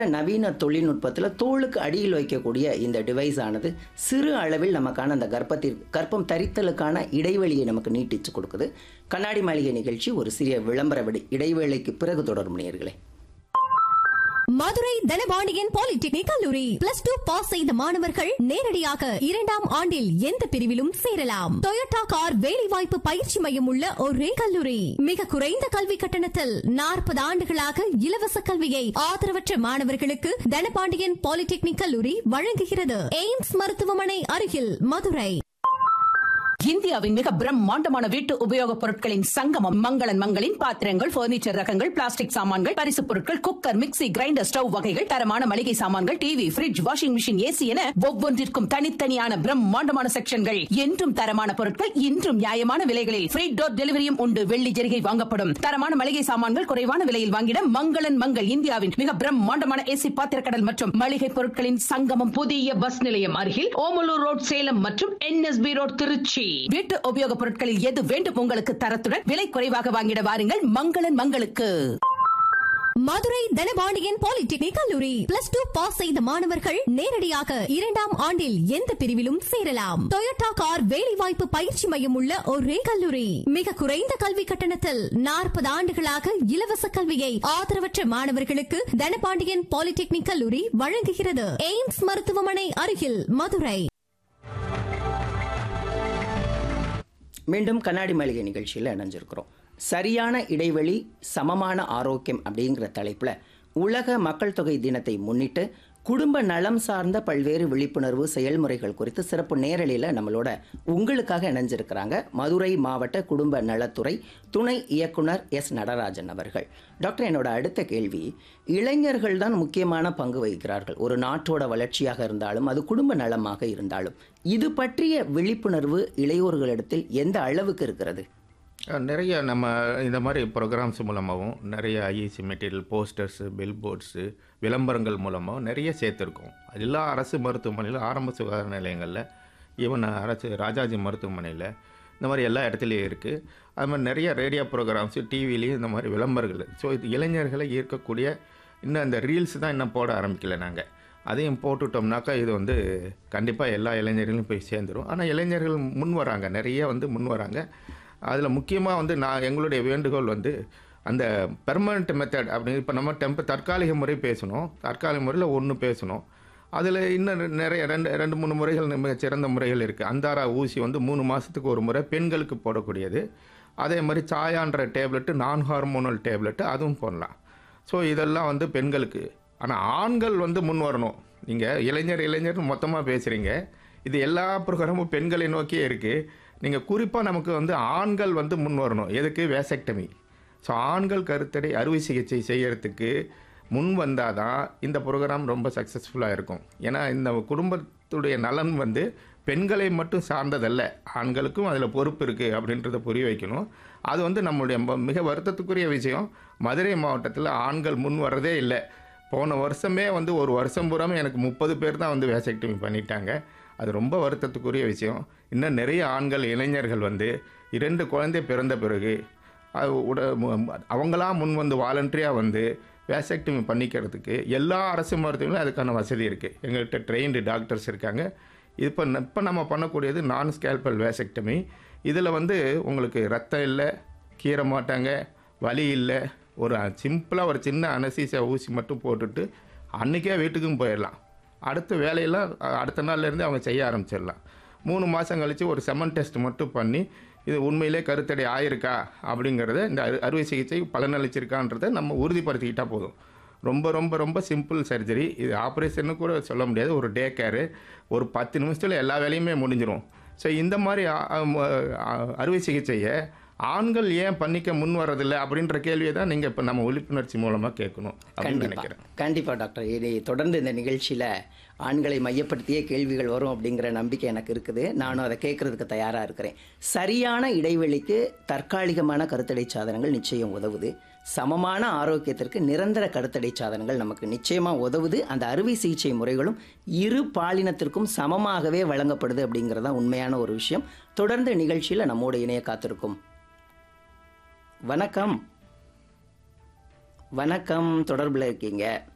நவீன தொழில்நுட்பத்தில் தோலுக்கு அடியில் வைக்கக்கூடிய இந்த டிவைஸ் ஆனது சிறு அளவில் நமக்கான அந்த கர்ப்பத்திற்கு கர்ப்பம் தரித்தலுக்கான இடைவெளியை நமக்கு நீட்டிச்சு கொடுக்குது கண்ணாடி மாளிகை நிகழ்ச்சி ஒரு சிறிய விளம்பர விடை இடைவேளைக்கு பிறகு தொடரும் நேயர்களே மதுரை தனபாண்டியன் பாலிடெக்னிக் கல்லூரி பிளஸ் டூ பாஸ் செய்த மாணவர்கள் நேரடியாக இரண்டாம் ஆண்டில் எந்த பிரிவிலும் சேரலாம் டொயோட்டா கார் வேலைவாய்ப்பு பயிற்சி மையம் உள்ள ஒரே கல்லூரி மிக குறைந்த கல்வி கட்டணத்தில் நாற்பது ஆண்டுகளாக இலவச கல்வியை ஆதரவற்ற மாணவர்களுக்கு தனபாண்டியன் பாலிடெக்னிக் கல்லூரி வழங்குகிறது எய்ம்ஸ் மருத்துவமனை அருகில் மதுரை இந்தியாவின் மிக பிரம்மாண்டமான வீட்டு உபயோகப் பொருட்களின் சங்கமம் மங்களன் மங்களின் பாத்திரங்கள் பர்னிச்சர் ரகங்கள் பிளாஸ்டிக் சாமான்கள் பரிசுப் பொருட்கள் குக்கர் மிக்ஸி கிரைண்டர் ஸ்டவ் வகைகள் தரமான மளிகை சாமான்கள் TV fridge washing machine AC என ஒவ்வொன்றிற்கும் தனித்தனியான பிரம்மாண்டமான செக்ஷன்கள் என்றும் தரமான பொருட்கள் இன்றும் நியாயமான விலைகளில் ஃப்ரீ டோர் டெலிவரியும் உண்டு வெள்ளி ஜெரிகை வாங்கப்படும் தரமான மளிகை சாமான்கள் குறைவான விலையில் வாங்கிட மங்களன் மங்கள் இந்தியாவின் மிக பிரம்மாண்டமான ஏசி பாத்திரக்கடல் மற்றும் மளிகை பொருட்களின் சங்கமம் புதிய பஸ் நிலையம் அருகில் ஓமலூர் ரோட் சேலம் மற்றும் என்எஸ்பி ரோட் திருச்சி வீட்டு உபயோகப் பொருட்களில் எது வேண்டும் உங்களுக்கு தரத்துடன் விலை குறைவாக வாங்கிட வாருங்கள் மங்களன் மங்களுக்கு மதுரை தனபாண்டியன் பாலிடெக்னிக் கல்லூரி பிளஸ் டூ பாஸ் செய்த மாணவர்கள் நேரடியாக இரண்டாம் ஆண்டில் எந்த பிரிவிலும் சேரலாம் டொயோட்டா கார் வேலைவாய்ப்பு பயிற்சி மையம் உள்ள ஒரே கல்லூரி மிக குறைந்த கல்வி கட்டணத்தில் நாற்பது ஆண்டுகளாக இலவச கல்வியை ஆதரவற்ற மாணவர்களுக்கு தனபாண்டியன் பாலிடெக்னிக் கல்லூரி வழங்குகிறது எய்ம்ஸ் மருத்துவமனை அருகில் மதுரை மீண்டும் கண்ணாடி மாளிகை நிகழ்ச்சியில் இணைஞ்சிருக்கிறோம் சரியான இடைவெளி சமமான ஆரோக்கியம் அப்படிங்கிற தலைப்பில் உலக மக்கள் தொகை தினத்தை முன்னிட்டு குடும்ப நலம் சார்ந்த பல்வேறு விழிப்புணர்வு செயல்முறைகள் குறித்து சிறப்பு நேரலையில் நம்மளோட உங்களுக்காக இணைஞ்சிருக்கிறாங்க மதுரை மாவட்ட குடும்ப நலத்துறை துணை இயக்குனர் எஸ் நடராஜன் அவர்கள் டாக்டர் என்னோட அடுத்த கேள்வி இளைஞர்கள் தான் முக்கியமான பங்கு வகிக்கிறார்கள் ஒரு நாட்டோட வளர்ச்சியாக இருந்தாலும் அது குடும்ப நலமாக இருந்தாலும் இது பற்றிய விழிப்புணர்வு இளையோர்களிடத்தில் எந்த அளவுக்கு இருக்கிறது அஹ் நிறைய நம்ம இந்த மாதிரி ப்ரோக்ராம்ஸ் மூலமாகவும் நிறைய IEC material posters billboards விளம்பரங்கள் மூலமாகவும் நிறைய சேர்த்துருக்கோம் எல்லா அரசு மருத்துவமனையில் ஆரம்ப சுகாதார நிலையங்களில் ஈவன் அரசு ராஜாஜி மருத்துவமனையில் இந்த மாதிரி எல்லா இடத்துலையும் இருக்குது அது மாதிரி நிறைய ரேடியோ ப்ரோக்ராம்ஸு டிவிலையும் இந்த மாதிரி விளம்பரங்கள் ஸோ இது இளைஞர்களை ஈர்க்கக்கூடிய இன்னும் அந்த ரீல்ஸ் தான் இன்னும் போட ஆரம்பிக்கல நாங்கள் அதையும் போட்டுட்டோம்னாக்கா இது வந்து கண்டிப்பாக எல்லா இளைஞர்களும் போய் சேர்ந்துடும் ஆனால் இளைஞர்கள் முன் வராங்க நிறைய வந்து முன் வராங்க அதில் முக்கியமாக வந்து நான் எங்களுடைய வேண்டுகோள் வந்து அந்த பெர்மனண்ட் மெத்தட் அப்படின்னு இப்போ நம்ம டெம்ப தற்காலிக முறை பேசணும் தற்காலிக முறையில் ஒன்று பேசணும் அதில் இன்னும் நிறைய ரெண்டு ரெண்டு மூணு முறைகள் மிக சிறந்த முறைகள் இருக்குது அந்தாரா ஊசி வந்து மூணு மாதத்துக்கு ஒரு முறை பெண்களுக்கு போடக்கூடியது அதே மாதிரி சாயான்ற டேப்லெட்டு நான் ஹார்மோனல் டேப்லெட்டு அதுவும் போடலாம் ஸோ இதெல்லாம் வந்து பெண்களுக்கு ஆனால் ஆண்கள் வந்து முன் வரணும் நீங்கள் இளைஞர் இளைஞர் மொத்தமாக பேசுகிறீங்க இது எல்லா ப்ரோக்ராமும் பெண்களை நோக்கியே இருக்குது நீங்கள் குறிப்பாக நமக்கு வந்து ஆண்கள் வந்து முன் வரணும் எதுக்கு வேசக்டமி ஸோ ஆண்கள் கருத்தடை அறுவை சிகிச்சை செய்யறதுக்கு முன் வந்தால் தான் இந்த ப்ரோக்ராம் ரொம்ப சக்ஸஸ்ஃபுல்லாக இருக்கும் ஏன்னா இந்த குடும்பத்துடைய நலன் வந்து பெண்களை மட்டும் சார்ந்ததல்ல ஆண்களுக்கும் அதில் பொறுப்பு இருக்குது அப்படின்றத புரிய வைக்கணும் அது வந்து நம்மளுடைய ம- மிக வருத்தத்துக்குரிய விஷயம் மதுரை மாவட்டத்தில் ஆண்கள் முன் வர்றதே இல்லை போன வருஷமே வந்து ஒரு வருஷம் பூராமே எனக்கு முப்பது பேர் தான் வந்து வேசக்டமி பண்ணிட்டாங்க அது ரொம்ப வருத்தத்துக்குரிய விஷயம் இன்னும் நிறைய ஆண்கள் இளைஞர்கள் வந்து இரண்டு குழந்தை பிறந்த பிறகு அது உட மு- அவங்களா முன் வந்து வாலண்டரியாக வந்து வேசக்டமி பண்ணிக்கிறதுக்கு எல்லா அரசு மருத்துவங்களும் அதுக்கான வசதி இருக்குது எங்கள்கிட்ட ட்ரெயின்டு டாக்டர்ஸ் இருக்காங்க இப்போ இப்போ நம்ம பண்ணக்கூடியது நான் ஸ்கேல்பல் வேசக்டமி இதில் வந்து உங்களுக்கு ரத்தம் இல்லை கீற மாட்டாங்க வலி இல்லை ஒரு சிம்பிளாக ஒரு சின்ன அனசீசியா ஊசி மட்டும் போட்டுட்டு அன்றைக்கே வீட்டுக்கும் போயிடலாம் அடுத்த வேலையெல்லாம் அ- அடுத்த நாள்லேருந்து அவங்க செய்ய ஆரம்பிச்சிடலாம் மூணு மாதம் கழித்து ஒரு செமன் டெஸ்ட் மட்டும் பண்ணி இது உண்மையிலே கருத்தடை ஆயிருக்கா அப்படிங்கிறத இந்த அறு அறுவை சிகிச்சை பலனளிச்சிருக்கான்றதை நம்ம உறுதிப்படுத்திக்கிட்டா போதும் ரொம்ப ரொம்ப ரொம்ப சிம்பிள் சர்ஜரி இது ஆப்ரேஷன்னு கூட சொல்ல முடியாது ஒரு டே கேரு ஒரு பத்து நிமிஷத்தில் எல்லா வேலையுமே முடிஞ்சிடும் ஸோ இந்த மாதிரி அ- அ- அ- அறுவை சிகிச்சையை ஆண்கள் ஏன் பண்ணிக்க முன் வர்றதில்லை அப்படின்ற கேள்வியை தான் நீங்கள் இப்போ நம்ம விழிப்புணர்ச்சி மூலமாக கேட்கணும் அப்படின்னு கண்டிப்பா நினைக்கிறேன் கண்டிப்பா டாக்டர் இதை தொடர்ந்து இந்த நிகழ்ச்சியில ஆண்களை மையப்படுத்தியே கேள்விகள் வரும் அப்படிங்கிற நம்பிக்கை எனக்கு இருக்குது நானும் அதை கேட்கறதுக்கு தயாரா இருக்கிறேன் சரியான இடைவெளிக்கு தற்காலிகமான கருத்தடை சாதனங்கள் நிச்சயம் உதவுது சமமான ஆரோக்கியத்திற்கு நிரந்தர கருத்தடை சாதனங்கள் நமக்கு நிச்சயமா உதவுது அந்த அறுவை சிகிச்சை முறைகளும் இரு பாலினத்திற்கும் சமமாகவே வழங்கப்படுது அப்படிங்கிறதா உண்மையான ஒரு விஷயம் தொடர்ந்து நிகழ்ச்சியில நம்மோடு இணைய காத்திருக்கும் வணக்கம் வணக்கம் தொடர்பில் இருக்கீங்க